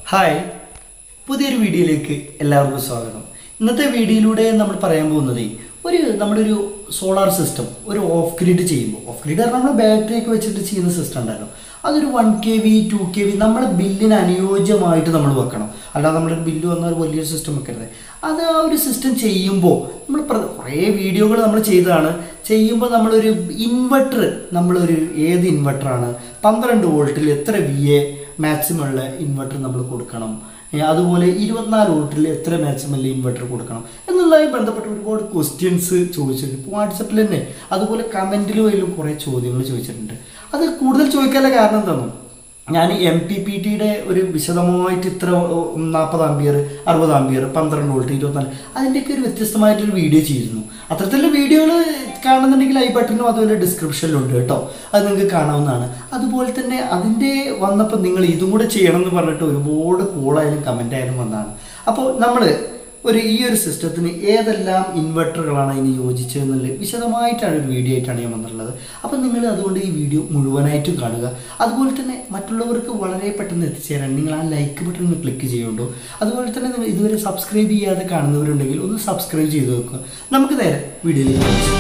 Hi പുതിയൊരു വീഡിയോയിലേക്ക് എല്ലാവർക്കും സ്വാഗതം ഇന്നത്തെ വീഡിയോയിലൂടെ നമ്മൾ പറയാൻ പോകുന്നത് ഒരു നമ്മളൊരു സോളാർ സിസ്റ്റം ഒരു ഓഫ് ഗ്രിഡ് ചെയ്യുമ്പോൾ ഓഫ് ഗ്രിഡ് പറഞ്ഞാൽ നമ്മൾ ബാറ്ററി ഒക്കെ വെച്ചിട്ട് ചെയ്യുന്ന സിസ്റ്റം ഉണ്ടല്ലോ അതൊരു one K V two K V നമ്മുടെ ബില്ലിന് അനുയോജ്യമായിട്ട് നമ്മൾ വെക്കണം അല്ലാതെ നമ്മുടെ ബില്ല് വന്ന ഒരു വലിയൊരു സിസ്റ്റം വെക്കരുത് അത് ആ ഒരു സിസ്റ്റം ചെയ്യുമ്പോൾ നമ്മൾ പ്ര- കുറേ വീഡിയോകൾ നമ്മൾ ചെയ്തതാണ് ചെയ്യുമ്പോൾ നമ്മളൊരു ഇൻവെർട്ടർ നമ്മളൊരു ഏത് ഇൻവെർട്ടറാണ് പന്ത്രണ്ട് വോൾട്ടിൽ എത്ര വി എ മാക്സിമം ഉള്ള ഇൻവെർട്ടർ നമ്മൾ കൊടുക്കണം ഏ, അതുപോലെ ഇരുപത്തിനാല് വോൾട്ടിൽ എത്ര മാക്സിമം ഇൻവെർട്ടർ കൊടുക്കണം എന്നുള്ളതുമായി ബന്ധപ്പെട്ട് ഒരുപാട് ക്വസ്റ്റ്യൻസ് ചോദിച്ചിട്ടുണ്ട് ഇപ്പോൾ വാട്സപ്പിൽ തന്നെ അതുപോലെ കമൻറ്റിൽ വഴിയിലും കുറേ ചോദ്യങ്ങൾ ചോദിച്ചിട്ടുണ്ട് അത് കൂടുതൽ ചോദിക്കാനുള്ള കാരണം എന്താണെന്ന് ഞാൻ എം പി പി ടിയുടെ ഒരു വിശദമായിട്ട് ഇത്ര നാൽപ്പത് ആംബിയർ അറുപത് ആംബിയർ പന്ത്രണ്ട് വോൾട്ട് ഇരുപത്തിനാല് അതിൻ്റെയൊക്കെ ഒരു വ്യത്യസ്തമായിട്ടൊരു വീഡിയോ ചെയ്തിരുന്നു അത്തരത്തിലുള്ള വീഡിയോകൾ കാണുന്നുണ്ടെങ്കിൽ ഐ ബട്ടനും അതുപോലെ ഡിസ്ക്രിപ്ഷനിലുണ്ട് കേട്ടോ അത് നിങ്ങൾക്ക് കാണാവുന്നതാണ് അതുപോലെ തന്നെ അതിൻ്റെ വന്നപ്പോൾ നിങ്ങൾ ഇതും കൂടെ ചെയ്യണം എന്ന് പറഞ്ഞിട്ട് ഒരുപാട് കോളായാലും കമൻ്റ് ആയാലും വന്നതാണ് അപ്പോൾ നമ്മൾ ഒരു ഈ ഒരു സിസ്റ്റത്തിന് ഏതെല്ലാം ഇൻവെർട്ടറുകളാണ് അതിന് യോജിച്ചതെന്നുള്ള വിശദമായിട്ടാണ് ഒരു വീഡിയോ ആയിട്ടാണ് ഞാൻ വന്നിട്ടുള്ളത് അപ്പം നിങ്ങൾ അതുകൊണ്ട് ഈ വീഡിയോ മുഴുവനായിട്ടും കാണുക അതുപോലെ തന്നെ മറ്റുള്ളവർക്ക് വളരെ പെട്ടെന്ന് എത്തിച്ചേരാൻ നിങ്ങൾ ആ ലൈക്ക് ബട്ടൺ ഒന്ന് ക്ലിക്ക് ചെയ്യുന്നുണ്ടോ അതുപോലെ തന്നെ നിങ്ങൾ ഇതുവരെ സബ്സ്ക്രൈബ് ചെയ്യാതെ കാണുന്നവരുണ്ടെങ്കിൽ ഒന്ന് സബ്സ്ക്രൈബ് ചെയ്ത് വെക്കുക നമുക്ക് നേരെ വീഡിയോയിലേക്ക് പോകാം.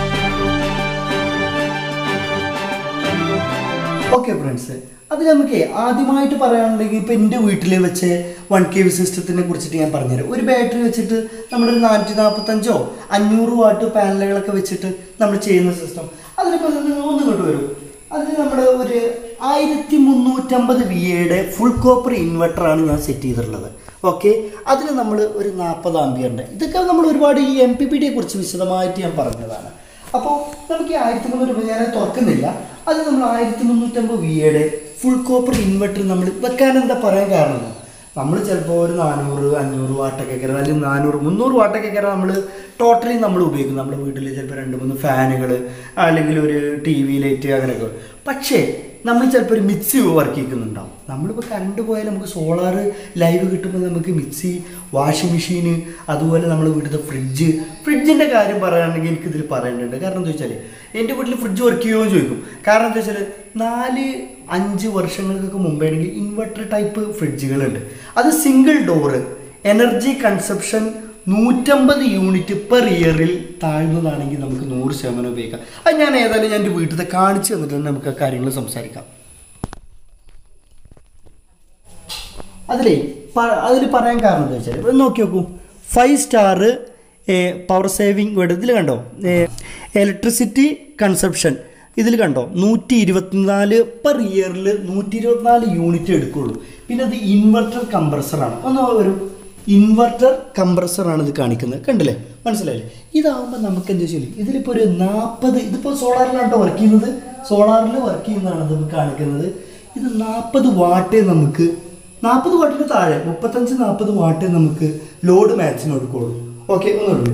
ഓക്കെ ഫ്രണ്ട്സ് അത് നമുക്ക് ആദ്യമായിട്ട് പറയാനുണ്ടെങ്കിൽ ഇപ്പം എൻ്റെ വീട്ടിൽ വെച്ച് വൺ കെ വി സിസ്റ്റത്തിനെ കുറിച്ചിട്ട് ഞാൻ പറഞ്ഞുതരാം ഒരു ബാറ്ററി വെച്ചിട്ട് നമ്മളൊരു നാനൂറ്റി നാൽപ്പത്തഞ്ചോ അഞ്ഞൂറ് വാട്ട് പാനലുകളൊക്കെ വെച്ചിട്ട് നമ്മൾ ചെയ്യുന്ന സിസ്റ്റം അതിലിപ്പോൾ നിങ്ങൾ ഒന്നും ഇങ്ങോട്ട് വരും അതിൽ നമ്മുടെ ഒരു ആയിരത്തി മുന്നൂറ്റമ്പത് വി എയുടെ ഫുൾ കോപ്പർ ഇൻവെർട്ടറാണ് ഞാൻ സെറ്റ് ചെയ്തിട്ടുള്ളത് ഓക്കെ അതിൽ നമ്മൾ ഒരു നാൽപ്പത് ആംബിയറിൻ്റെ ഇതൊക്കെ നമ്മൾ ഒരുപാട് ഈ എം പി പി ഡിയെ കുറിച്ച് വിശദമായിട്ട് ഞാൻ പറഞ്ഞതാണ് അപ്പോൾ നമുക്ക് ഈ ആയിരത്തി മുന്നൂറ് രൂപ ഞാൻ തുറക്കുന്നില്ല അത് നമ്മൾ ആയിരത്തി മുന്നൂറ്റമ്പത് വി എയുടെ ഫുൾ കോപ്പർ ഇൻവെർട്ടർ നമ്മൾ വെക്കാൻ എന്താ പറയാൻ കാരണം നമ്മൾ ചിലപ്പോൾ ഒരു നാനൂറ് അഞ്ഞൂറ് വാട്ടൊക്കെ കയറാം അല്ലെങ്കിൽ നാനൂറ് മുന്നൂറ് വാട്ടൊക്കെ കയറാം നമ്മൾ ടോട്ടലി നമ്മൾ ഉപയോഗിക്കും നമ്മുടെ വീട്ടിൽ ചിലപ്പോൾ രണ്ട് മൂന്ന് ഫാനുകൾ അല്ലെങ്കിൽ ഒരു ടി വി ലൈറ്റ് അങ്ങനെയൊക്കെ പക്ഷേ നമ്മൾ ചിലപ്പോൾ ഒരു മിക്സി വർക്ക് ചെയ്യുന്നുണ്ടാവും നമ്മളിപ്പോൾ കറണ്ട് പോയാൽ നമുക്ക് സോളാർ ലൈവ് കിട്ടുമ്പോൾ നമുക്ക് മിക്സി വാഷിംഗ് മെഷീന് അതുപോലെ നമ്മൾ വീട്ടിലത്തെ ഫ്രിഡ്ജ് ഫ്രിഡ്ജിൻ്റെ കാര്യം പറയുകയാണെങ്കിൽ എനിക്കിതിൽ പറയേണ്ടതുണ്ട് കാരണം എന്താ വെച്ചാൽ എൻ്റെ വീട്ടിൽ ഫ്രിഡ്ജ് വർക്ക് ചെയ്യുമോ എന്ന് ചോദിക്കും കാരണം എന്താ വെച്ചാൽ നാല് അഞ്ച് വർഷങ്ങൾക്കൊക്കെ മുമ്പാണെങ്കിൽ ഇൻവെർട്ടർ ടൈപ്പ് ഫ്രിഡ്ജുകളുണ്ട് അത് സിംഗിൾ ഡോറ് എനർജി കൺസപ്ഷൻ നൂറ്റമ്പത് യൂണിറ്റ് പെർ ഇയറിൽ താഴ്ന്നതാണെങ്കിൽ നമുക്ക് നൂറ് ശതമാനം ഉപയോഗിക്കാം അത് ഞാൻ ഏതായാലും ഞാൻ എൻ്റെ വീട്ടിൽ കാണിച്ചു തന്നിട്ട് തന്നെ നമുക്ക് ആ കാര്യങ്ങൾ സംസാരിക്കാം അതിലേ അതിൽ പറയാൻ കാരണം എന്താ വെച്ചാൽ ഇവിടെ നോക്കി നോക്കൂ five star power saving word ഇതിൽ കണ്ടോ ഇലക്ട്രിസിറ്റി കൺസപ്ഷൻ ഇതിൽ കണ്ടോ നൂറ്റി ഇരുപത്തിനാല് പെർ ഇയറിൽ നൂറ്റി ഇരുപത്തിനാല് യൂണിറ്റ് എടുക്കുള്ളൂ പിന്നെ അത് ഇൻവെർട്ടർ കംപ്രസറാണ് ഒന്ന് ഒരു ഇൻവെർട്ടർ കംപ്രസറാണ് ഇത് കാണിക്കുന്നത് കണ്ടില്ലേ മനസ്സിലായില്ലേ ഇതാവുമ്പോൾ നമുക്ക് എന്താ വെച്ചാൽ ഇതിലിപ്പോൾ ഒരു നാൽപ്പത് ഇതിപ്പോൾ സോളാറിലാണ് കേട്ടോ വർക്ക് ചെയ്യുന്നത് സോളാറിൽ വർക്ക് ചെയ്യുന്നതാണ് ഇത് കാണിക്കുന്നത് ഇത് നാൽപ്പത് വാട്ടേ നമുക്ക് നാൽപ്പത് വാട്ടിന് താഴെ മുപ്പത്തഞ്ച് നാൽപ്പത് വാട്ടേ നമുക്ക് ലോഡ് മാക്സിമം എടുക്കുള്ളൂ ഓക്കെ ഒന്നുള്ളൂ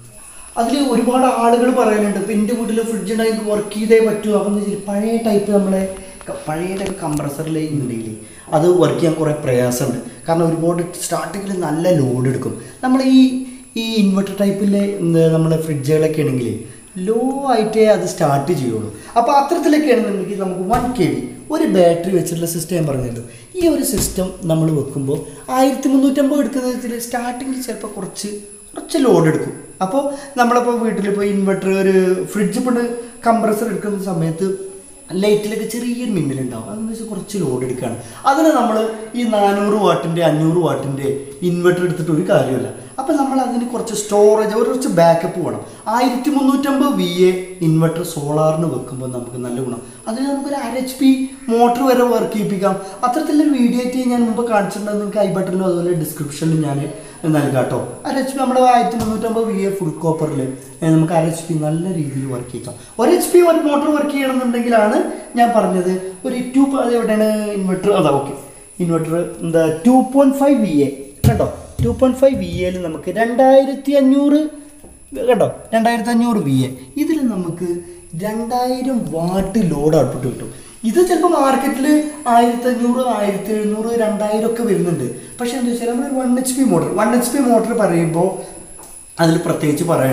അതിൽ ഒരുപാട് ആളുകൾ പറയാനുണ്ട് ഇപ്പം എൻ്റെ വീട്ടിൽ ഫ്രിഡ്ജ് ഉണ്ടെങ്കിൽ വർക്ക് ചെയ്തേ പറ്റൂ അപ്പം എന്ന് വെച്ചാൽ പഴയ ടൈപ്പ് നമ്മളെ ക- പഴയ ടൈപ്പ് കംപ്രസറിൽ ഉണ്ടെങ്കിൽ അത് വർക്ക് ചെയ്യാൻ കുറേ പ്രയാസമുണ്ട് കാരണം ഒരുപാട് സ്റ്റാർട്ടിങ്ങിൽ നല്ല ലോഡ് എടുക്കും നമ്മൾ ഈ ഈ ഇൻവെർട്ടർ ടൈപ്പിലെ എന്താ നമ്മളെ ഫ്രിഡ്ജുകളൊക്കെ ആണെങ്കിൽ ലോ ആയിട്ടേ അത് സ്റ്റാർട്ട് ചെയ്യുള്ളൂ അപ്പോൾ അത്തരത്തിലൊക്കെ ആണെന്നുണ്ടെങ്കിൽ നമുക്ക് വൺ കെ വി ഒരു ബാറ്ററി വെച്ചിട്ടുള്ള സിസ്റ്റം ഞാൻ പറഞ്ഞിട്ടുണ്ട് ഈ ഒരു സിസ്റ്റം നമ്മൾ വെക്കുമ്പോൾ ആയിരത്തി മുന്നൂറ്റമ്പത് എടുക്കുന്ന വെച്ചാൽ സ്റ്റാർട്ടിങ്ങിൽ ചിലപ്പോൾ കുറച്ച് കുറച്ച് ലോഡ് എടുക്കും അപ്പോൾ നമ്മളിപ്പോൾ വീട്ടിലിപ്പോൾ ഇൻവെർട്ടർ ഒരു ഫ്രിഡ്ജ് ഇപ്പോൾ കംപ്രസർ എടുക്കുന്ന സമയത്ത് ലൈറ്റിലൊക്കെ ചെറിയൊരു മിന്നലുണ്ടാവും അതെന്ന് വെച്ചാൽ കുറച്ച് ലോഡ് എടുക്കുകയാണ് അതിന് നമ്മൾ ഈ നാനൂറ് വാട്ടിൻ്റെ അഞ്ഞൂറ് വാട്ടിൻ്റെ ഇൻവെർട്ടർ എടുത്തിട്ട് ഒരു കാര്യമില്ല അപ്പം നമ്മൾ അതിന് കുറച്ച് സ്റ്റോറേജ് ഒരു കുറച്ച് ബാക്കപ്പ് വേണം ആയിരത്തി മുന്നൂറ്റമ്പത് വി എ ഇൻവെർട്ടർ സോളാറിന് വെക്കുമ്പോൾ നമുക്ക് നല്ല ഗുണം അതിന് നമുക്കൊരു അര എച്ച് പി മോട്ടർ വരെ വർക്ക് ചെയ്യിപ്പിക്കാം അത്തരത്തിലൊരു വീഡിയോ ആയിട്ട് ഞാൻ മുമ്പ് കാണിച്ചിട്ടുണ്ടെങ്കിൽ നിങ്ങൾക്ക് ഐ ബട്ടണിലും അതുപോലെ ഡിസ്ക്രിപ്ഷനിലും ഞാൻ നൽകാം കേട്ടോ അര എച്ച് പി നമ്മുടെ ആയിരത്തി മുന്നൂറ്റമ്പത് വി എ ഫുൾ കോപ്പറിൽ നമുക്ക് അര എച്ച് പി നല്ല രീതിയിൽ വർക്ക് ചെയ്യിക്കാം ഒരു എച്ച് പി ഒരു മോട്ടർ വർക്ക് ചെയ്യണമെന്നുണ്ടെങ്കിലാണ് ഞാൻ പറഞ്ഞത് ഒരു ടു അത് എവിടെയാണ് ഇൻവെർട്ടർ അതാ ഓക്കെ ഇൻവെർട്ടർ എന്താ two point five V A കേട്ടോ ടു പോയിൻറ്റ് ഫൈവ് വി എയിൽ നമുക്ക് രണ്ടായിരത്തി അഞ്ഞൂറ് കേട്ടോ രണ്ടായിരത്തി അഞ്ഞൂറ് വി എ ഇതിൽ നമുക്ക് രണ്ടായിരം വാട്ട് ലോഡ് ഔട്ട്പുട്ട് കിട്ടും ഇത് ചിലപ്പോൾ മാർക്കറ്റിൽ ആയിരത്തി അഞ്ഞൂറ് ആയിരത്തി എഴുന്നൂറ് രണ്ടായിരം ഒക്കെ വരുന്നുണ്ട് പക്ഷേ എന്താ വെച്ചാൽ നമ്മളൊരു one H P motor one H P motor പറയുമ്പോൾ അതിൽ പ്രത്യേകിച്ച് പറയാനുണ്ട്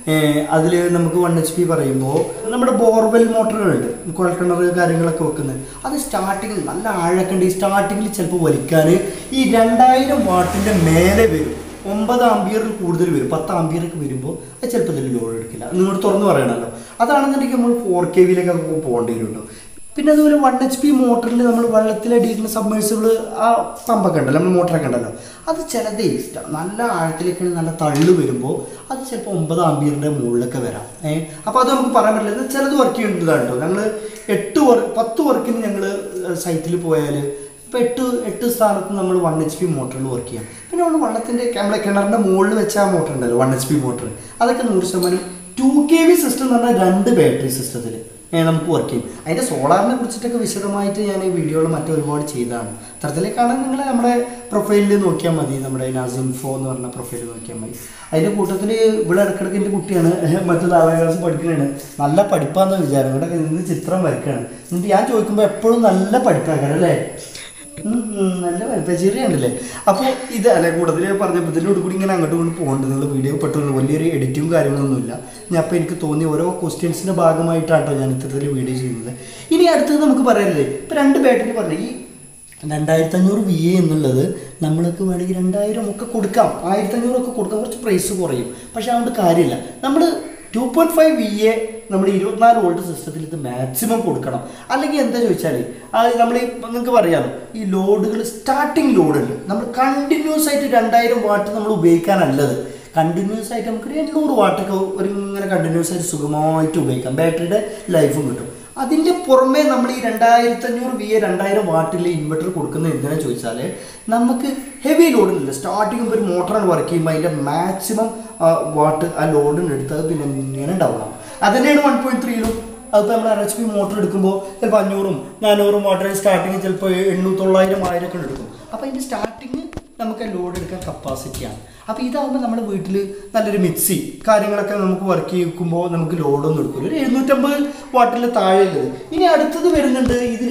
അതിൽ നമുക്ക് വൺ എച്ച് പി പറയുമ്പോൾ നമ്മുടെ ബോർവെൽ മോട്ടറുകളുണ്ട് കുഴൽക്കിണർ കാര്യങ്ങളൊക്കെ വെക്കുന്നത് അത് സ്റ്റാർട്ടിങ്ങിൽ നല്ല ആഴൊക്കെ ഉണ്ട് ഈ സ്റ്റാർട്ടിങ്ങിൽ ചിലപ്പോൾ വലിക്കാൻ ഈ രണ്ടായിരം വാട്ടിൻ്റെ മേലെ വരും ഒമ്പത് ആംബിയറിൽ കൂടുതൽ വരും പത്ത് ആംബിയറൊക്കെ വരുമ്പോൾ അത് ചിലപ്പോൾ ഇതിൽ ലോഡ് എടുക്കില്ല നിങ്ങൾ തുറന്ന് പറയണമല്ലോ അതാണെന്നുണ്ടെങ്കിൽ നമ്മൾ ഫോർ കെ വിയിലൊക്കെ പോകേണ്ടി വരുമല്ലോ പിന്നെ അതുപോലെ വൺ എച്ച് പി മോട്ടറിൽ നമ്മൾ വെള്ളത്തിലടിയിരിക്കുന്ന സബ്മേഴ്സിബിൾ ആ പമ്പൊക്കെ ഉണ്ടല്ലോ നമ്മൾ മോട്ടറൊക്കെ ഉണ്ടല്ലോ അത് ചിലതേ ഇഷ്ടം നല്ല ആഴത്തിലേക്ക് നല്ല തള്ളു വരുമ്പോൾ അത് ചിലപ്പോൾ ഒമ്പത് ആംബിയറിൻ്റെ മുകളിലൊക്കെ വരാം ഏഹ് അപ്പോൾ അത് നമുക്ക് പറയാൻ പറ്റില്ല ഇത് ചിലത് വർക്ക് ചെയ്യുന്നതാണ് കേട്ടോ ഞങ്ങൾ എട്ട് വർക്ക് പത്ത് വർക്കിന് ഞങ്ങൾ സൈറ്റിൽ പോയാൽ ഇപ്പോൾ എട്ട് എട്ട് സ്ഥാനത്ത് നമ്മൾ വൺ എച്ച് പി മോട്ടറിൽ വർക്ക് ചെയ്യാം പിന്നെ നമ്മൾ വള്ളത്തിൻ്റെ നമ്മളെ കിണറിൻ്റെ മുകളിൽ വെച്ച ആ മോട്ടർ ഉണ്ടല്ലോ വൺ എച്ച് പി മോട്ടർ അതൊക്കെ നൂറ് ശതമാനം ടു കെ വി സിസ്റ്റം എന്ന് പറഞ്ഞാൽ രണ്ട് ബാറ്ററി സിസ്റ്റത്തിൽ നമുക്ക് വർക്ക് ചെയ്യും അതിൻ്റെ സോളാറിനെ കുറിച്ചിട്ടൊക്കെ വിശദമായിട്ട് ഞാൻ ഈ വീഡിയോകൾ മറ്റൊരുപാട് ചെയ്തതാണ് അത്തരത്തിലേക്കാണ് നിങ്ങൾ നമ്മുടെ പ്രൊഫൈലിൽ നോക്കിയാൽ മതി നമ്മുടെ നാസിൻഫോ എന്ന് പറഞ്ഞ പ്രൊഫൈൽ നോക്കിയാൽ മതി അതിൻ്റെ കൂട്ടത്തിൽ ഇവിടെ ഇടക്കിടക്ക് എൻ്റെ കുട്ടിയാണ് മറ്റു നാലാം ക്ലാസ് പഠിക്കുന്നതാണ് നല്ല പഠിപ്പാന്ന് വിചാരം ഇവിടെ നിന്ന് ചിത്രം വരയ്ക്കുകയാണ് എന്നിട്ട് ഞാൻ ചോദിക്കുമ്പോൾ എപ്പോഴും നല്ല പഠിപ്പാക്കാരം അല്ലേ ഉം, ഉം, നല്ല വലുപ്പച്ചേരിയാണല്ലേ അപ്പോൾ ഇത് അല്ലെ കൂടുതൽ പറഞ്ഞപ്പോൾ ഇതിനോട് കൂടി ഇങ്ങനെ അങ്ങോട്ട് കൊണ്ട് പോകേണ്ടത് നിങ്ങൾ വീഡിയോ പെട്ടെന്ന് വലിയൊരു എഡിറ്റും കാര്യങ്ങളൊന്നുമില്ല ഞാൻ അപ്പോൾ എനിക്ക് തോന്നിയ ഓരോ ക്വസ്റ്റ്യൻസിൻ്റെ ഭാഗമായിട്ടാട്ടോ ഞാൻ ഇത്തരത്തിൽ വീഡിയോ ചെയ്യുന്നത് ഇനി അടുത്തത് നമുക്ക് പറയാനില്ലേ ഇപ്പം രണ്ട് ബാറ്ററി പറഞ്ഞു ഈ രണ്ടായിരത്തി അഞ്ഞൂറ് വി എ എന്നുള്ളത് നമ്മൾക്ക് വേണമെങ്കിൽ രണ്ടായിരം ഒക്കെ കൊടുക്കാം ആയിരത്തി അഞ്ഞൂറൊക്കെ കൊടുക്കാം കുറച്ച് പ്രൈസ് കുറയും പക്ഷെ അതുകൊണ്ട് കാര്യമില്ല നമ്മൾ two point five V A നമ്മൾ ഇരുപത്തിനാല് വോൾട്ട് സിസ്റ്റത്തിൽ ഇത് മാക്സിമം കൊടുക്കണം അല്ലെങ്കിൽ എന്താ ചോദിച്ചാൽ അത് നമ്മൾ നിങ്ങൾക്ക് പറയാമല്ലോ ഈ ലോഡുകൾ സ്റ്റാർട്ടിങ് ലോഡ് ഉണ്ട് നമ്മൾ കണ്ടിന്യൂസ് ആയിട്ട് രണ്ടായിരം വാട്ട് നമ്മൾ ഉപയോഗിക്കാനല്ലത് കണ്ടിന്യൂസ് ആയിട്ട് നമുക്ക് ഒരു എണ്ണൂറ് വാട്ടൊക്കെ ഒരു ഇങ്ങനെ കണ്ടിന്യൂസ് ആയിട്ട് സുഖമായിട്ട് ഉപയോഗിക്കാം ബാറ്ററിയുടെ ലൈഫും കിട്ടും അതിൻ്റെ പുറമെ നമ്മൾ ഈ രണ്ടായിരത്തി അഞ്ഞൂറ് വി എ രണ്ടായിരം വാട്ടിലെ ഇൻവെർട്ടർ കൊടുക്കുന്നത് എന്തിനാ ചോദിച്ചാൽ നമുക്ക് ഹെവി ലോഡില്ല സ്റ്റാർട്ടിങ് ഒരു മോട്ടറാണ് വർക്ക് ചെയ്യുമ്പോൾ അതിൻ്റെ മാക്സിമം വാട്ട് ആ ലോഡിന് എടുത്ത് അത് പിന്നെ ഇങ്ങനെ ഡൗൺ ആവും അത് തന്നെയാണ് വൺ പോയിൻറ്റ് ത്രീയിലും അതിപ്പോൾ നമ്മൾ ആർ എച്ച് പി മോട്ടർ എടുക്കുമ്പോൾ ചിലപ്പോൾ അഞ്ഞൂറും നാനൂറും വാട്ടർ സ്റ്റാർട്ടിങ് ചിലപ്പോൾ എണ്ണൂറ് തൊള്ളായിരം ആയിരം ഒക്കെ എടുക്കും അപ്പോൾ ഇതിൻ്റെ സ്റ്റാർട്ടിങ് നമുക്ക് ലോഡ് എടുക്കാൻ കപ്പാസിറ്റിയാണ് അപ്പോൾ ഇതാകുമ്പോൾ നമ്മുടെ വീട്ടിൽ നല്ലൊരു മിക്സി കാര്യങ്ങളൊക്കെ നമുക്ക് വർക്ക് ചെയ്യിക്കുമ്പോൾ നമുക്ക് ലോഡൊന്നും എടുക്കില്ല ഒരു എഴുന്നൂറ്റമ്പത് വാട്ടിൽ താഴെയുള്ളത് ഇനി അടുത്തത് വരുന്നുണ്ട് ഇതിൽ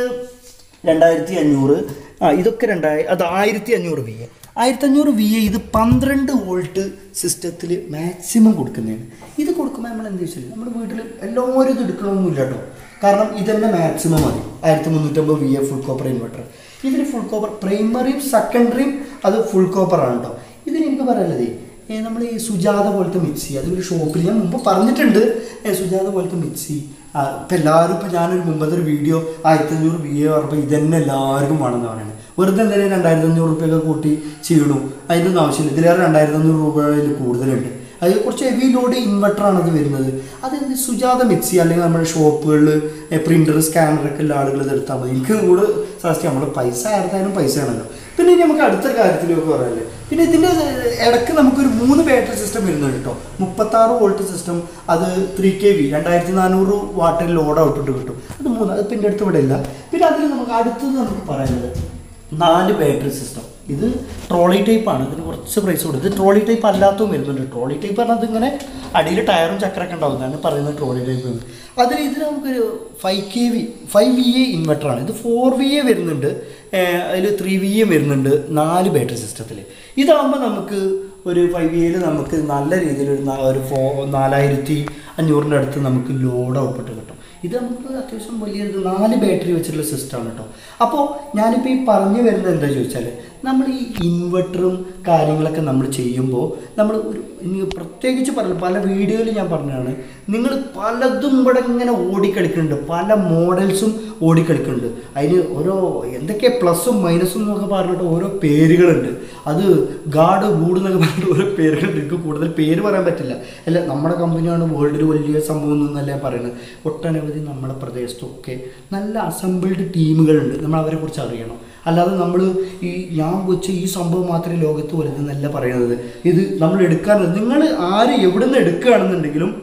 രണ്ടായിരത്തി അഞ്ഞൂറ് ആ ഇതൊക്കെ രണ്ടായി അത് ആയിരത്തി അഞ്ഞൂറ് വി എ ആയിരത്തി അഞ്ഞൂറ് വി എ ഇത് പന്ത്രണ്ട് വോൾട്ട് സിസ്റ്റത്തിൽ മാക്സിമം കൊടുക്കുന്നതാണ് ഇത് കൊടുക്കുമ്പോൾ നമ്മൾ എന്താ വെച്ചാൽ നമ്മുടെ വീട്ടിൽ എല്ലാവരും ഇത് എടുക്കണമെന്നില്ല കേട്ടോ കാരണം ഇതന്നെ മാക്സിമം മതി ആയിരത്തി മുന്നൂറ്റമ്പത് V A full copper inverter ഇതിന് ഫുൾ കോപ്പർ പ്രൈമറിയും സെക്കൻഡറിയും അത് ഫുൾ കോപ്പറാണ് കേട്ടോ ഇതിന് എനിക്ക് പറയാനുള്ളത് നമ്മൾ ഈ സുജാത പോലത്തെ മിക്സി അതൊരു ഷോപ്പിൽ ഞാൻ മുമ്പ് പറഞ്ഞിട്ടുണ്ട് ഏ, സുജാത പോലത്തെ മിക്സി ആ, ഇപ്പം എല്ലാവരും ഇപ്പം ഞാനൊരു മുമ്പത്തെ ഒരു വീഡിയോ ആയിരത്തി അഞ്ഞൂറ് വി എ പറഞ്ഞപ്പോൾ ഇതന്നെ എല്ലാവർക്കും വേണമെന്ന് പറയുന്നത് വെറുതെ എന്തെങ്കിലും രണ്ടായിരത്തി അഞ്ഞൂറ് റുപ്യൊക്കെ കൂട്ടി ചെയ്യണു അതിനൊന്നും ആവശ്യമില്ല ഇതിലേറെ രണ്ടായിരത്തി അഞ്ഞൂറ് രൂപയിൽ കൂടുതലുണ്ട് അത് കുറച്ച് ഹെവി ലോഡ് ഇൻവെർട്ടറാണ് അത് വരുന്നത് അത് എന്ത് സുജാത മിക്സി അല്ലെങ്കിൽ നമ്മുടെ ഷോപ്പുകളിൽ പ്രിൻ്റർ സ്കാനറൊക്കെ ഉള്ള ആളുകൾ ഇത് എടുത്താൽ മതി എനിക്ക് കൂടെ സജസ്റ്റ് നമ്മൾ പൈസ ആയിരുന്നാലും പൈസ ആണല്ലോ പിന്നെ ഇനി നമുക്ക് അടുത്ത കാര്യത്തിലേക്ക് പറയാല്ലേ പിന്നെ ഇതിൻ്റെ ഇടയ്ക്ക് നമുക്കൊരു മൂന്ന് ബാറ്ററി സിസ്റ്റം വരുന്നുണ്ട് കേട്ടോ മുപ്പത്താറ് വോൾട്ട് സിസ്റ്റം അത് ത്രീ കെ വി രണ്ടായിരത്തി നാനൂറ് വാട്ടിൽ ലോഡ് ഔട്ട്പുട്ട് കിട്ടും അത് മൂന്ന് അത് പിന്നെ അടുത്ത് ഇവിടെ ഇല്ല പിന്നെ അതിൽ നമുക്ക് അടുത്തത് നമുക്ക് പറയുന്നത് നാല് ബാറ്ററി സിസ്റ്റം ഇത് ട്രോളി ടൈപ്പാണ് ഇതിന് കുറച്ച് പ്രൈസ് കൊടുക്കും ഇത് ട്രോളി ടൈപ്പ് അല്ലാത്തതും വരുന്നുണ്ട് ട്രോളി ടൈപ്പ് പറഞ്ഞാൽ ഇങ്ങനെ അടിയിൽ ടയറും ചക്രമൊക്കെ ഉണ്ടാവുന്നതാണ് പറയുന്നത് ട്രോളി ടൈപ്പ് അതിൽ ഇതിൽ നമുക്കൊരു five K V five V A ഇൻവെർട്ടറാണ് ഇത് ഫോർ വി എ വരുന്നുണ്ട് അതിൽ ത്രീ വി എ വരുന്നുണ്ട് നാല് ബാറ്ററി സിസ്റ്റത്തിൽ ഇതാകുമ്പോൾ നമുക്ക് ഒരു ഫൈവ് ഇയറിൽ നമുക്ക് നല്ല രീതിയിൽ ഒരു നാ- ഒരു ഫോ നാലായിരത്തി അഞ്ഞൂറിൻ്റെ അടുത്ത് നമുക്ക് ലോഡ് ഔട്ട്പുട്ട് കിട്ടും ഇത് നമുക്ക് അത്യാവശ്യം വലിയൊരു നാല് ബാറ്ററി വെച്ചിട്ടുള്ള സിസ്റ്റമാണ് കേട്ടോ അപ്പോൾ ഞാനിപ്പോൾ ഈ പറഞ്ഞു വരുന്നത് എന്താ ചോദിച്ചാൽ നമ്മൾ ഈ ഇൻവെർട്ടറും കാര്യങ്ങളൊക്കെ നമ്മൾ ചെയ്യുമ്പോൾ നമ്മൾ ഒരു ഇനി പ്രത്യേകിച്ച് പറഞ്ഞു പല വീഡിയോയിൽ ഞാൻ പറഞ്ഞതാണ് നിങ്ങൾ പലതും ഇവിടെ ഇങ്ങനെ ഓടിക്കളിക്കുന്നുണ്ട് പല മോഡൽസും ഓടിക്കളിക്കുന്നുണ്ട് അതിന് ഓരോ എന്തൊക്കെ പ്ലസും മൈനസും എന്നൊക്കെ പറഞ്ഞിട്ട് ഓരോ പേരുകളുണ്ട് അത് ഗാഡ് ഗൂഡ് എന്നൊക്കെ പറഞ്ഞിട്ട് ഓരോ പേരുകളുണ്ട് എനിക്ക് കൂടുതൽ പേര് പറയാൻ പറ്റില്ല അല്ല നമ്മുടെ കമ്പനിയാണ് വേൾഡിൽ വലിയ സംഭവം എന്നല്ല പറയുന്നത് ഒട്ടനവധി നമ്മുടെ പ്രദേശത്തൊക്കെ നല്ല അസംബിൾഡ് ടീമുകളുണ്ട് നമ്മൾ അവരെ കുറിച്ച് അറിയണം അല്ലാതെ നമ്മൾ ഈ ഞാൻ വെച്ച ഈ സംഭവം മാത്രമേ ലോകത്ത് വലുതെന്നല്ല പറയുന്നത് ഇത് നമ്മൾ എടുക്കാൻ നിങ്ങൾ ആര് എവിടെ നിന്ന് എടുക്കുകയാണെന്നുണ്ടെങ്കിലും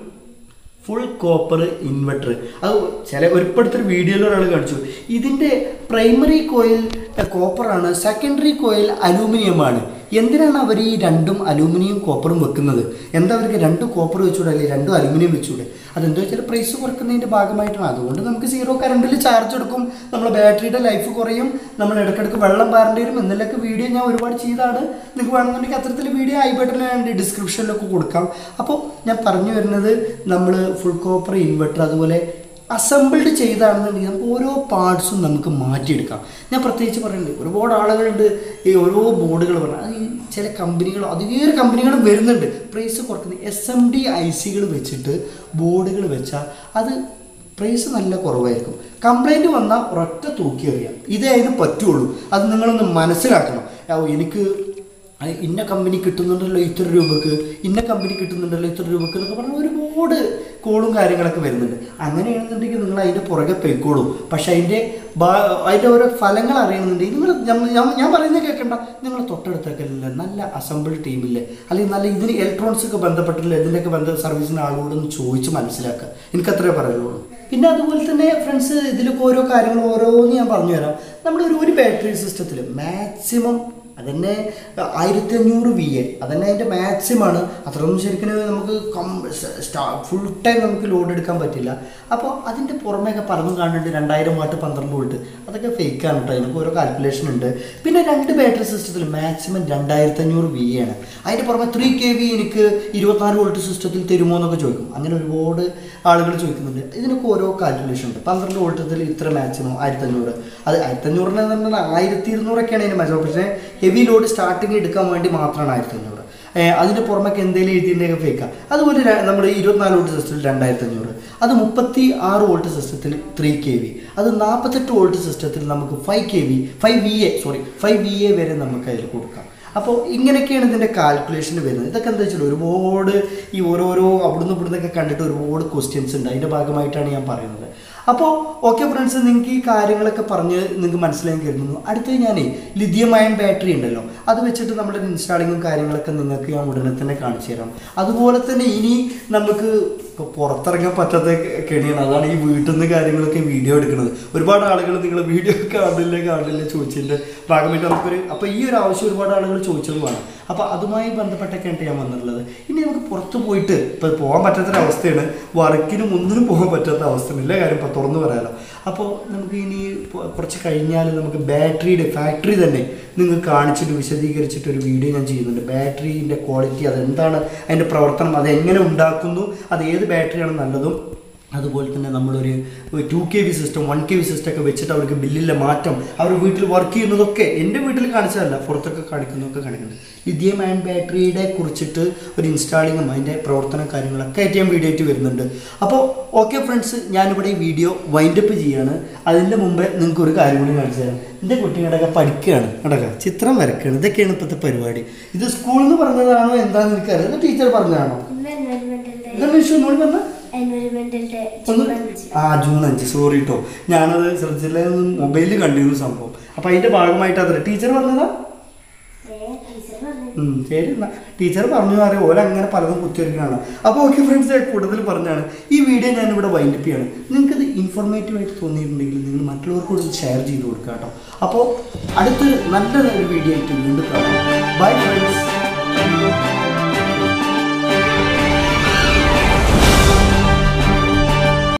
ഫുൾ കോപ്പർ ഇൻവെർട്ടർ അത് ചില ഒരുപ്പെടുത്തൊരു വീഡിയോയിൽ ഒരാൾ കാണിച്ചു ഇതിൻ്റെ പ്രൈമറി കോയിൽ കോപ്പറാണ് സെക്കൻഡറി കോയിൽ അലൂമിനിയമാണ് എന്തിനാണ് അവർ ഈ രണ്ടും അലൂമിനിയം കോപ്പറും വെക്കുന്നത് എന്താ അവർക്ക് രണ്ട് കോപ്പർ വെച്ചുകൂടെ അല്ലെങ്കിൽ രണ്ടും അലൂമിനിയം വെച്ചുകൂടെ അതെന്താ വെച്ചാൽ പ്രൈസ് കുറക്കുന്നതിൻ്റെ ഭാഗമായിട്ടാണ് അതുകൊണ്ട് നമുക്ക് സീറോ കറണ്ടിൽ ചാർജ് എടുക്കും നമ്മുടെ ബാറ്ററിയുടെ ലൈഫ് കുറയും നമ്മൾ ഇടയ്ക്കിടയ്ക്ക് വെള്ളം പാരേണ്ടി വരും എന്നതിലൊക്കെ വീഡിയോ ഞാൻ ഒരുപാട് ചെയ്താണ് നിങ്ങൾക്ക് വേണമെന്നുണ്ടെങ്കിൽ അത്തരത്തിൽ വീഡിയോ ഐ ബട്ടണിൽ ഡിസ്ക്രിപ്ഷനിലൊക്കെ കൊടുക്കാം അപ്പോൾ ഞാൻ പറഞ്ഞു വരുന്നത് നമ്മൾ ഫുൾ കോപ്പർ ഇൻവെർട്ടർ അതുപോലെ അസംബിൾഡ് ചെയ്താണെന്നുണ്ടെങ്കിൽ നമുക്ക് ഓരോ പാർട്സും നമുക്ക് മാറ്റിയെടുക്കാം ഞാൻ പ്രത്യേകിച്ച് പറയുന്നുണ്ട് ഒരുപാട് ആളുകളുണ്ട് ഈ ഓരോ ബോർഡുകൾ പറഞ്ഞാൽ അത് ഈ ചില കമ്പനികൾ അധികം കമ്പനികൾ വരുന്നുണ്ട് പ്രൈസ് കുറക്കുന്നത് എസ് എം ഡി ഐ സികൾ വെച്ചിട്ട് ബോർഡുകൾ വെച്ചാൽ അത് പ്രൈസ് നല്ല കുറവായിരിക്കും കംപ്ലൈൻറ്റ് വന്നാൽ ഒരൊറ്റ തൂക്കി എറിയാം ഇതേ അതിന് പറ്റുള്ളൂ അത് നിങ്ങളൊന്ന് മനസ്സിലാക്കണം ആ, എനിക്ക് ആ, ഇന്ന കമ്പനി കിട്ടുന്നുണ്ടല്ലോ ഇത്ര രൂപക്ക് ഇന്ന കമ്പനി കിട്ടുന്നുണ്ടല്ലോ ഇത്ര രൂപക്ക് എന്നൊക്കെ പറഞ്ഞാൽ ഒരുപാട് കോളും കാര്യങ്ങളൊക്കെ വരുന്നുണ്ട് അങ്ങനെയാണെന്നുണ്ടെങ്കിൽ നിങ്ങൾ അതിൻ്റെ പുറകെ പൊയ്ക്കോളൂ പക്ഷെ അതിൻ്റെ ബാ- അതിൻ്റെ ഓരോ ഫലങ്ങൾ അറിയണമെന്നുണ്ടെങ്കിൽ നിങ്ങൾ ഞമ്മ- ഞമ്മ- ഞാൻ പറയുന്നത് കേൾക്കണ്ട നിങ്ങൾ തൊട്ടടുത്തൊക്കെ ഇല്ല നല്ല അസംബിൾ ടീമില്ലേ അല്ലെങ്കിൽ നല്ല ഇതിന് ഇലക്ട്രോണിക്സ് ഒക്കെ ബന്ധപ്പെട്ടില്ല ഇതിൻ്റെയൊക്കെ ബന്ധ സർവീസിൻ്റെ ആളുകളോടൊന്ന് ചോദിച്ച് മനസ്സിലാക്കുക എനിക്കത്രേ പറയുള്ളൂ പിന്നെ അതുപോലെ തന്നെ ഫ്രണ്ട്സ് ഇതിലൊക്കെ ഓരോ കാര്യങ്ങൾ ഓരോന്ന് ഞാൻ പറഞ്ഞു തരാം നമ്മുടെ ഒരു ഒരു ബാറ്ററി സിസ്റ്റത്തിൽ മാക്സിമം അതന്നെ ആയിരത്തി അഞ്ഞൂറ് വി എ അതന്നെ അതിൻ്റെ മാക്സിമാണ് അത്രയൊന്നും ശരിക്കും നമുക്ക് ഫുൾ ടൈം നമുക്ക് ലോഡ് എടുക്കാൻ പറ്റില്ല അപ്പോൾ അതിൻ്റെ പുറമേയൊക്കെ പലതും കാണുന്നുണ്ട് രണ്ടായിരം വാട്ട് പന്ത്രണ്ട് വോൾട്ട് അതൊക്കെ ഫേക്കാണ് കേട്ടോ അതിനൊക്കെ ഓരോ കാൽക്കുലേഷൻ ഉണ്ട് പിന്നെ രണ്ട് ബാറ്ററി സിസ്റ്റത്തിൽ മാക്സിമം രണ്ടായിരത്തി അഞ്ഞൂറ് വി ആണ് അതിൻ്റെ പുറമെ ത്രീ കെ വി എനിക്ക് ഇരുപത്തിനാല് വോൾട്ട് സിസ്റ്റത്തിൽ തരുമോ എന്നൊക്കെ ചോദിക്കും അങ്ങനെ ഒരുപാട് ആളുകൾ ചോദിക്കുന്നുണ്ട് ഇതിനൊക്കെ ഓരോ കാൽക്കുലേഷൻ ഉണ്ട് പന്ത്രണ്ട് വോൾട്ടത്തിൽ ഇത്ര മാക്സിമം ആയിരത്തി അഞ്ഞൂറ് അത് ആയിരത്തി അഞ്ഞൂറിന് പറഞ്ഞാൽ ആയിരത്തി ഇരുന്നൂറൊക്കെയാണ് അതിന് മാക്സിമം പക്ഷേ ഹെവി ലോഡ് സ്റ്റാർട്ടിങ് എടുക്കാൻ വേണ്ടി മാത്രമാണ് ആയിരത്തി അഞ്ഞൂറ് അതിൻ്റെ പുറമൊക്കെ എന്തെങ്കിലും എഴുതിയിട്ടുണ്ടെങ്കിൽ ഫേക്കാം അതുപോലെ ര- നമ്മൾ ഇരുപത്തിനാല് വോൾട്ട് സിസ്റ്റത്തിൽ രണ്ടായിരത്തി അഞ്ഞൂറ് അത് മുപ്പത്തി ആറ് വോൾട്ട് സിസ്റ്റത്തിൽ ത്രീ കെ വി അത് നാൽപ്പത്തെട്ട് വോൾട്ട് സിസ്റ്റത്തിൽ നമുക്ക് five K V five V A sorry five V A വരെ നമുക്ക് അതിൽ കൊടുക്കാം അപ്പോൾ ഇങ്ങനെയൊക്കെയാണ് ഇതിൻ്റെ കാൽക്കുലേഷൻ വരുന്നത് ഇതൊക്കെ എന്താ വെച്ചാൽ ഒരുപാട് ഈ ഓരോരോ അവിടുന്ന് ഇവിടുന്നൊക്കെ കണ്ടിട്ട് ഒരുപാട് ക്വസ്റ്റ്യൻസ് ഉണ്ട് അതിൻ്റെ ഭാഗമായിട്ടാണ് ഞാൻ പറയുന്നത് അപ്പോൾ ഓക്കെ ഫ്രണ്ട്സ് നിങ്ങൾക്ക് ഈ കാര്യങ്ങളൊക്കെ പറഞ്ഞ് നിങ്ങൾക്ക് മനസ്സിലാക്കി കരുതുന്നു അടുത്തത് ഞാനേ ലിഥിയം അയൺ ബാറ്ററി ഉണ്ടല്ലോ അത് വെച്ചിട്ട് നമ്മുടെ ഇൻസ്റ്റാളിങ്ങും കാര്യങ്ങളൊക്കെ നിങ്ങൾക്ക് ഞാൻ ഉടനെ തന്നെ കാണിച്ചു തരാം അതുപോലെ തന്നെ ഇനി നമുക്ക് ഇപ്പോൾ പുറത്തിറങ്ങാൻ പറ്റാത്ത കെണിയാണ് അതാണ് ഈ വീട്ടിൽ നിന്ന് കാര്യങ്ങളൊക്കെ വീഡിയോ എടുക്കുന്നത് ഒരുപാട് ആളുകൾ നിങ്ങൾ വീഡിയോ കാണില്ല കാണില്ല ചോദിച്ചതിൻ്റെ ഭാഗമായിട്ട് നമുക്കൊരു അപ്പോൾ ഈ ഒരു ആവശ്യം ഒരുപാട് ആളുകൾ ചോദിച്ചതുമാണ് അപ്പോൾ അതുമായി ബന്ധപ്പെട്ടൊക്കെയാണ് ഞാൻ വന്നിട്ടുള്ളത് ഇനി നമുക്ക് പുറത്ത് പോയിട്ട് ഇപ്പോൾ പോകാൻ പറ്റാത്തൊരവസ്ഥയാണ് വർക്കിനും ഒന്നിനും പോകാൻ പറ്റാത്ത അവസ്ഥയാണ് എല്ലാ കാര്യം ഇപ്പോൾ തുറന്നു പറയാലോ അപ്പോൾ നമുക്ക് ഇനി പൊ- കുറച്ച് കഴിഞ്ഞാൽ നമുക്ക് ബാറ്ററിയുടെ ഫാക്ടറി തന്നെ നിങ്ങൾക്ക് കാണിച്ചിട്ട് വിശദീകരിച്ചിട്ട് ഒരു വീഡിയോ ഞാൻ ചെയ്യുന്നുണ്ട് ബാറ്ററീൻ്റെ ക്വാളിറ്റി അതെന്താണ് അതിൻ്റെ പ്രവർത്തനം അത് എങ്ങനെ ഉണ്ടാക്കുന്നു അത് ഏത് ബാറ്ററിയാണ് നല്ലതും അതുപോലെ തന്നെ നമ്മളൊരു two K V system one K V system ഒക്കെ വെച്ചിട്ട് അവർക്ക് ബില്ലിലെ മാറ്റം അവർ വീട്ടിൽ വർക്ക് ചെയ്യുന്നതൊക്കെ എൻ്റെ വീട്ടിൽ കാണിച്ചതല്ല പുറത്തൊക്കെ കാണിക്കുന്നതൊക്കെ കാണിക്കുന്നുണ്ട് ലിഥിയം അയൺ ബാറ്ററിയുടെ കുറിച്ചിട്ട് ഒരു ഇൻസ്റ്റാളിങ്ങും അതിൻ്റെ പ്രവർത്തന കാര്യങ്ങളൊക്കെ ആയിട്ട് ഞാൻ വീഡിയോ ആയിട്ട് വരുന്നുണ്ട് അപ്പോൾ ഓക്കെ ഫ്രണ്ട്സ് ഞാനിവിടെ ഈ വീഡിയോ വൈൻഡപ്പ് ചെയ്യാണ് അതിൻ്റെ മുമ്പേ നിങ്ങൾക്ക് ഒരു കാര്യം കൂടി കാണിച്ചു തരാം എൻ്റെ കുട്ടികളൊക്കെ പഠിക്കുകയാണ് കേട്ടോ ചിത്രം വരക്കുകയാണ് ഇതൊക്കെയാണ് ഇപ്പോഴത്തെ പരിപാടി ഇത് സ്കൂളിൽ നിന്ന് പറഞ്ഞതാണോ എന്താണെന്ന് എനിക്കറിയാം ഇത് ടീച്ചർ പറഞ്ഞതാണോ ഇന്ന് എൻവയൺമെന്റൽ ഡേ എന്താണ് വിഷയം ഒന്നുകൂടി പറഞ്ഞാൽ എൻവയൺമെന്റൽ ഡേ ഒന്ന് ജൂൺ അഞ്ച് ആ ജൂൺ അഞ്ച് സോറി കേട്ടോ ഞാനത് ശ്രദ്ധിച്ചില്ല മൊബൈലിൽ കണ്ടിരുന്നു സംഭവം അപ്പോൾ അതിൻ്റെ ഭാഗമായിട്ട് അത്ര ടീച്ചർ പറഞ്ഞതാ ഏ, ടീച്ചർ പറഞ്ഞു ഉം, ശരി എന്നാ ടീച്ചർ പറഞ്ഞു അറിയാം ഓല അങ്ങനെ പലതും കുത്തിവെക്കുന്നതാണ് അപ്പോൾ ഓക്കെ ഫ്രണ്ട്സ് കൂടുതൽ പറഞ്ഞാണ് ഈ വീഡിയോ ഞാൻ ഇവിടെ വൈൻഡപ്പ് ചെയ്യാണ് നിങ്ങൾക്കത് ഇൻഫോർമേറ്റീവ് ആയിട്ട് തോന്നിയിട്ടുണ്ടെങ്കിൽ നിങ്ങൾ മറ്റുള്ളവർക്ക് കൂടി ഷെയർ ചെയ്ത് കൊടുക്കുക കേട്ടോ അപ്പോൾ അടുത്തൊരു നല്ല ഒരു വീഡിയോ ആയിട്ട് വീണ്ടും കാണാം ബൈ ഫ്രണ്ട്സ്